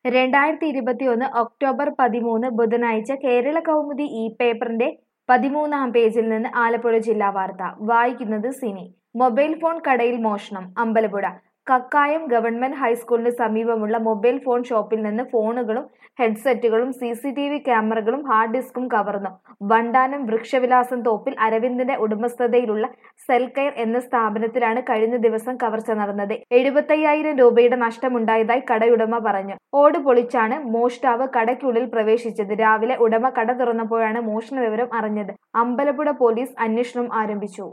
രണ്ടായിരത്തി ഇരുപത്തിയൊന്ന് ഒക്ടോബർ പതിമൂന്ന് ബുധനാഴ്ച കേരള കൗമുദി ഈ പേപ്പറിന്റെ പതിമൂന്നാം പേജിൽ നിന്ന് ആലപ്പുഴ ജില്ലാ വാർത്ത വായിക്കുന്നത് സിനി മൊബൈൽ ഫോൺ കടയിൽ മോഷണം അമ്പലപ്പുഴ കക്കായം ഗവൺമെന്റ് ഹൈസ്കൂളിന് സമീപമുള്ള മൊബൈൽ ഫോൺ ഷോപ്പിൽ നിന്ന് ഫോണുകളും ഹെഡ്സെറ്റുകളും സി സി ടി വി ക്യാമറകളും ഹാർഡ് ഡിസ്കും കവർന്നു വണ്ടാനം വൃക്ഷവിലാസം തോപ്പിൽ അരവിന്ദിന്റെ ഉടമസ്ഥതയിലുള്ള സെൽകെയർ എന്ന സ്ഥാപനത്തിലാണ് കഴിഞ്ഞ ദിവസം കവർച്ച നടന്നത് എഴുപത്തയ്യായിരം രൂപയുടെ നഷ്ടമുണ്ടായതായി കടയുടമ പറഞ്ഞു ഓട് പൊളിച്ചാണ് മോഷ്ടാവ് കടയ്ക്കുള്ളിൽ പ്രവേശിച്ചത് രാവിലെ ഉടമ കട തുറന്നപ്പോഴാണ് മോഷണ വിവരം അറിഞ്ഞത് അമ്പലപ്പുഴ പോലീസ് അന്വേഷണം ആരംഭിച്ചു